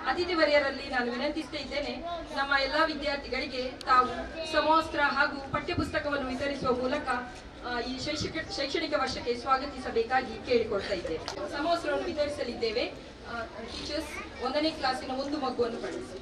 ಅತಿಥಿ ವರಿಯರಲ್ಲಿ ನಾನು ವಿನಂತಿಸ್ತಾ ಇದ್ದೇನೆ ನಮ್ಮ ಎಲ್ಲಾ ವಿದ್ಯಾರ್ಥಿಗಳಿಗೆ ತಾವು ಸಮವಸ್ತ್ರ ಹಾಗೂ ಪಠ್ಯಪುಸ್ತಕವನ್ನು ವಿತರಿಸುವ ಮೂಲಕ ಆ, ಈ ಶೈಕ್ಷಣಿಕ ಶೈಕ್ಷಣಿಕ ವರ್ಷಕ್ಕೆ ಸ್ವಾಗತಿಸಬೇಕಾಗಿ ಕೇಳಿಕೊಳ್ತಾ ಇದ್ದೇವೆ ಸಮವಸ್ತ್ರವನ್ನು ವಿತರಿಸಲಿದ್ದೇವೆ ಟೀಚರ್ಸ್ ಒಂದನೇ ಕ್ಲಾಸಿನ ಒಂದು ಮಗುವನ್ನು ಕಳಿಸಿ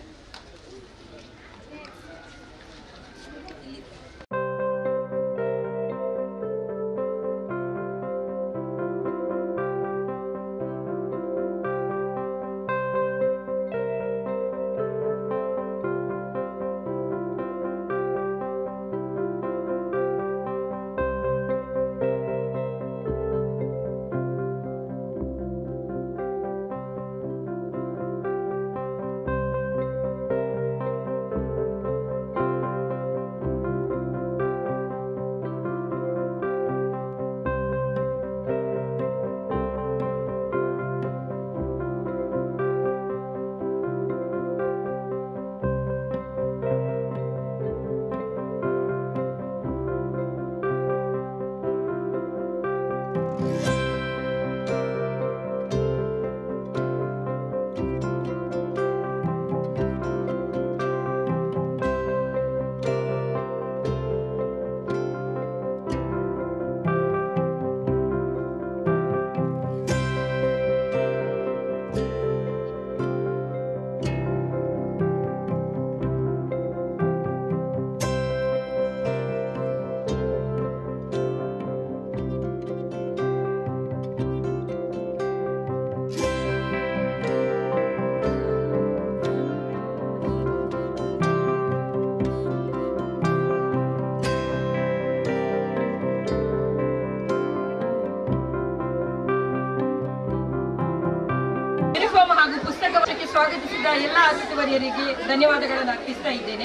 ಯೂನಿಫಾರ್ಮ್ ಹಾಗೂ ಪುಸ್ತಕ ವರ್ಷಕ್ಕೆ ಸ್ವಾಗತಿಸಿದ ಎಲ್ಲ ಅತಿಥಿ ವರಿಯರಿಗೆ ಧನ್ಯವಾದಗಳನ್ನು ಅರ್ಪಿಸ್ತಾ ಇದ್ದೇನೆ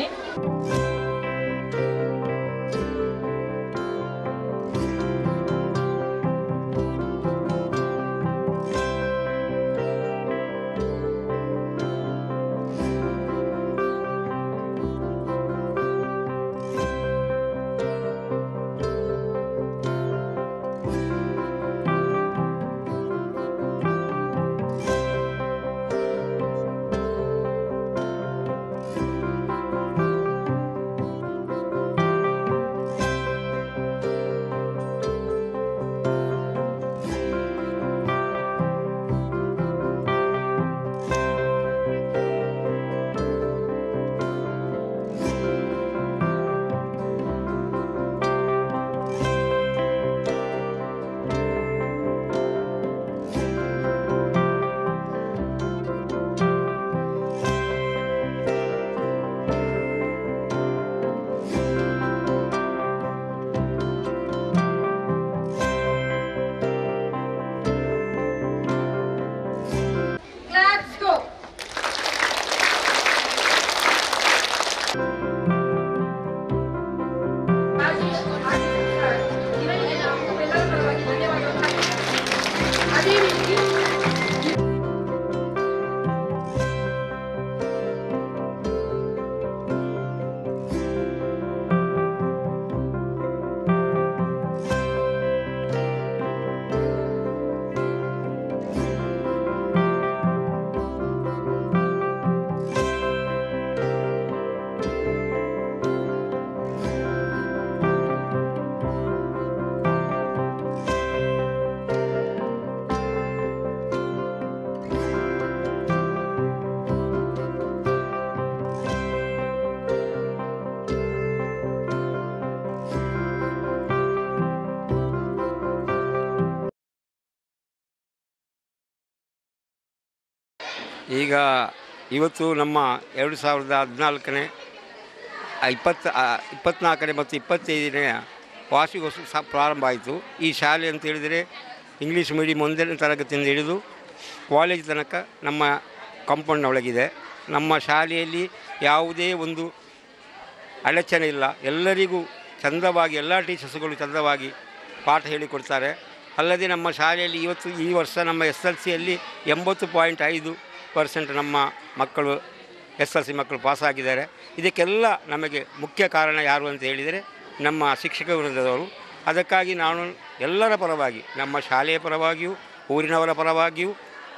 Let's go! ರಾಜೇಶ್ ಹಾಗೆ ಸರ್, ಇವರಿಗೆ ನಾವು ಎಲ್ಲರ ಪರವಾಗಿ ಧನ್ಯವಾದಗಳನ್ನು ಅರ್ಪಿಸುತ್ತೇವೆ. ಅದೇ ರೀತಿ ಈಗ ಇವತ್ತು ನಮ್ಮ ಎರಡು ಸಾವಿರದ ಹದಿನಾಲ್ಕನೇ ಇಪ್ಪತ್ತ ಇಪ್ಪತ್ತ್ನಾಲ್ಕನೇ ಮತ್ತು ಇಪ್ಪತ್ತೈದನೇ ವಾರ್ಷಿಕೋತ್ಸವ ಸಹ ಪ್ರಾರಂಭ ಆಯಿತು ಈ ಶಾಲೆ ಅಂತ ಹೇಳಿದರೆ ಇಂಗ್ಲೀಷ್ ಮೀಡಿಯಂ ಒಂದನೇ ತರಗತಿಯಿಂದ ಹಿಡಿದು ಕಾಲೇಜ್ ತನಕ ನಮ್ಮ ಕಾಂಪೌಂಡ್ನ ಒಳಗಿದೆ ನಮ್ಮ ಶಾಲೆಯಲ್ಲಿ ಯಾವುದೇ ಒಂದು ಅಡಚಣೆ ಇಲ್ಲ ಎಲ್ಲರಿಗೂ ಚಂದವಾಗಿ ಎಲ್ಲ ಟೀಚರ್ಸ್ಗಳು ಚಂದವಾಗಿ ಪಾಠ ಹೇಳಿಕೊಡ್ತಾರೆ ಅಲ್ಲದೆ ನಮ್ಮ ಶಾಲೆಯಲ್ಲಿ ಇವತ್ತು ಈ ವರ್ಷ ನಮ್ಮ ಎಸ್ ಎಲ್ ಸಿಯಲ್ಲಿ ಎಂಬತ್ತು ಪಾಯಿಂಟ್ ಐದು ಪರ್ಸೆಂಟ್ ನಮ್ಮ ಮಕ್ಕಳು ಎಸ್ ಎಲ್ ಸಿ ಮಕ್ಕಳು ಪಾಸಾಗಿದ್ದಾರೆ ಇದಕ್ಕೆಲ್ಲ ನಮಗೆ ಮುಖ್ಯ ಕಾರಣ ಯಾರು ಅಂತ ಹೇಳಿದರೆ ನಮ್ಮ ಶಿಕ್ಷಕ ವೃಂದದವರು ಅದಕ್ಕಾಗಿ ನಾನು ಎಲ್ಲರ ಪರವಾಗಿ ನಮ್ಮ ಶಾಲೆಯ ಪರವಾಗಿಯೂ ಊರಿನವರ ಪರವಾಗಿಯೂ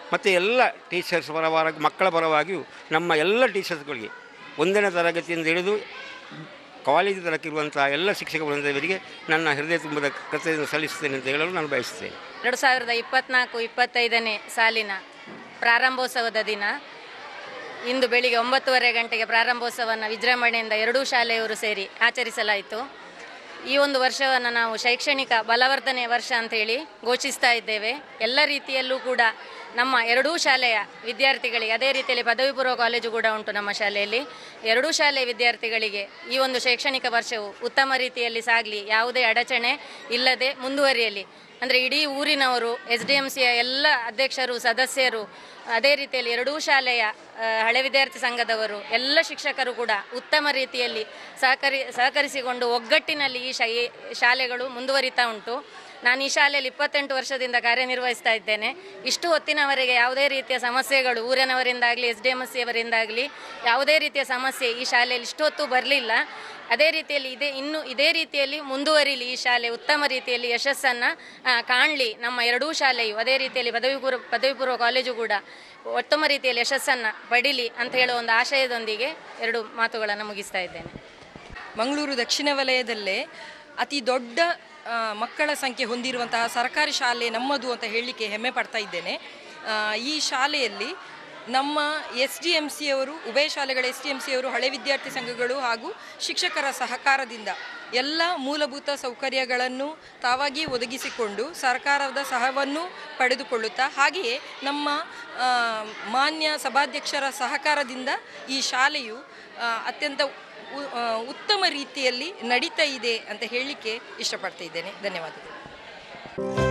ಮತ್ತು ಎಲ್ಲ ಟೀಚರ್ಸ್ ಪರವಾಗಿ ಮಕ್ಕಳ ಪರವಾಗಿಯೂ ನಮ್ಮ ಎಲ್ಲ ಟೀಚರ್ಸ್ಗಳಿಗೆ ಒಂದನೇ ತರಗತಿಯಿಂದ ಹಿಡಿದು ಕಾಲೇಜು ತನಕಿರುವಂಥ ಎಲ್ಲ ಶಿಕ್ಷಕ ವೃಂದದವರಿಗೆ ನನ್ನ ಹೃದಯ ತುಂಬದ ಕೃತಜ್ಞತೆ ಸಲ್ಲಿಸುತ್ತೇನೆ ಅಂತ ಹೇಳಲು ನಾನು ಬಯಸುತ್ತೇನೆ ಎರಡು ಸಾವಿರದ ಇಪ್ಪತ್ನಾಲ್ಕು ಇಪ್ಪತ್ತೈದನೇ ಸಾಲಿನ ಪ್ರಾರಂಭೋತ್ಸವದ ದಿನ ಇಂದು ಬೆಳಿಗ್ಗೆ ಒಂಬತ್ತುವರೆ ಗಂಟೆಗೆ ಪ್ರಾರಂಭೋತ್ಸವವನ್ನು ವಿಜೃಂಭಣೆಯಿಂದ ಎರಡೂ ಶಾಲೆಯವರು ಸೇರಿ ಆಚರಿಸಲಾಯಿತು ಈ ಒಂದು ವರ್ಷವನ್ನು ನಾವು ಶೈಕ್ಷಣಿಕ ಬಲವರ್ಧನೆ ವರ್ಷ ಅಂತೇಳಿ ಘೋಷಿಸ್ತಾ ಇದ್ದೇವೆ ಎಲ್ಲ ರೀತಿಯಲ್ಲೂ ಕೂಡ ನಮ್ಮ ಎರಡೂ ಶಾಲೆಯ ವಿದ್ಯಾರ್ಥಿಗಳಿಗೆ ಅದೇ ರೀತಿಯಲ್ಲಿ ಪದವಿ ಪೂರ್ವ ಕಾಲೇಜು ಕೂಡ ಉಂಟು ನಮ್ಮ ಶಾಲೆಯಲ್ಲಿ ಎರಡೂ ಶಾಲೆಯ ವಿದ್ಯಾರ್ಥಿಗಳಿಗೆ ಈ ಒಂದು ಶೈಕ್ಷಣಿಕ ವರ್ಷವು ಉತ್ತಮ ರೀತಿಯಲ್ಲಿ ಸಾಗಲಿ ಯಾವುದೇ ಅಡಚಣೆ ಇಲ್ಲದೆ ಮುಂದುವರಿಯಲಿ ಅಂದರೆ ಇಡೀ ಊರಿನವರು ಎಸ್ ಡಿ ಎಮ್ ಸಿಯ ಎಲ್ಲ ಅಧ್ಯಕ್ಷರು ಸದಸ್ಯರು ಅದೇ ರೀತಿಯಲ್ಲಿ ಎರಡೂ ಶಾಲೆಯ ಆ, ಹಳೆ ವಿದ್ಯಾರ್ಥಿ ಸಂಘದವರು ಎಲ್ಲ ಶಿಕ್ಷಕರು ಕೂಡ ಉತ್ತಮ ರೀತಿಯಲ್ಲಿ ಸಹಕರಿ ಸಹಕರಿಸಿಕೊಂಡು ಒಗ್ಗಟ್ಟಿನಲ್ಲಿ ಈ ಶಾ- ಈ ಶಾಲೆಗಳು ಮುಂದುವರಿತಾ ಉಂಟು ನಾನು ಈ ಶಾಲೆಯಲ್ಲಿ ಇಪ್ಪತ್ತೆಂಟು ವರ್ಷದಿಂದ ಕಾರ್ಯನಿರ್ವಹಿಸ್ತಾ ಇದ್ದೇನೆ ಇಷ್ಟು ಹೊತ್ತಿನವರೆಗೆ ಯಾವುದೇ ರೀತಿಯ ಸಮಸ್ಯೆಗಳು ಊರಿನವರಿಂದಾಗಲಿ ಎಸ್ ಡಿ ಎಮ್ ಎಸ್ ಸಿಯವರಿಂದಾಗಲಿ ಯಾವುದೇ ರೀತಿಯ ಸಮಸ್ಯೆ ಈ ಶಾಲೆಯಲ್ಲಿ ಇಷ್ಟು ಹೊತ್ತು ಬರಲಿಲ್ಲ ಅದೇ ರೀತಿಯಲ್ಲಿ ಇದೇ ಇನ್ನು ಇದೇ ರೀತಿಯಲ್ಲಿ ಮುಂದುವರಿಲಿ ಈ ಶಾಲೆ ಉತ್ತಮ ರೀತಿಯಲ್ಲಿ ಯಶಸ್ಸನ್ನು ಕಾಣಲಿ ನಮ್ಮ ಎರಡೂ ಶಾಲೆಯು ಅದೇ ರೀತಿಯಲ್ಲಿ ಪದವಿ ಪೂರ್ವ ಪದವಿ ಪೂರ್ವ ಕಾಲೇಜು ಕೂಡ ಉತ್ತಮ ರೀತಿಯಲ್ಲಿ ಯಶಸ್ಸನ್ನು ಪಡೀಲಿ ಅಂತ ಹೇಳೋ ಒಂದು ಆಶಯದೊಂದಿಗೆ ಎರಡು ಮಾತುಗಳನ್ನು ಮುಗಿಸ್ತಾ ಇದ್ದೇನೆ ಮಂಗಳೂರು ದಕ್ಷಿಣ ವಲಯದಲ್ಲೇ ಅತಿ ದೊಡ್ಡ ಆ, ಮಕ್ಕಳ ಸಂಖ್ಯೆ ಹೊಂದಿರುವಂತಹ ಸರ್ಕಾರಿ ಶಾಲೆ ನಮ್ಮದು ಅಂತ ಹೇಳಲಿಕ್ಕೆ ಹೆಮ್ಮೆ ಪಡ್ತಾ ಇದ್ದೇನೆ ಆ, ಈ ಶಾಲೆಯಲ್ಲಿ ನಮ್ಮ ಎಸ್ ಡಿ ಎಮ್ ಸಿಯವರು ಉಭಯ ಶಾಲೆಗಳ ಎಸ್ ಡಿ ಎಮ್ ಸಿಯವರು ಹಳೆ ವಿದ್ಯಾರ್ಥಿ ಸಂಘಗಳು ಹಾಗೂ ಶಿಕ್ಷಕರ ಸಹಕಾರದಿಂದ ಎಲ್ಲ ಮೂಲಭೂತ ಸೌಕರ್ಯಗಳನ್ನು ತಾವಾಗಿ ಒದಗಿಸಿಕೊಂಡು ಸರ್ಕಾರದ ಸಹವನ್ನು ಪಡೆದುಕೊಳ್ಳುತ್ತಾ ಹಾಗೆಯೇ ನಮ್ಮ ಆ, ಮಾನ್ಯ ಸಭಾಧ್ಯಕ್ಷರ ಸಹಕಾರದಿಂದ ಈ ಶಾಲೆಯು ಆ, ಅತ್ಯಂತ ಉ- ಆ, ಉತ್ತಮ ರೀತಿಯಲ್ಲಿ ನಡೀತಾ ಇದೆ ಅಂತ ಹೇಳಲಿಕ್ಕೆ ಇಷ್ಟಪಡ್ತಾ ಇದ್ದೇನೆ ಧನ್ಯವಾದಗಳು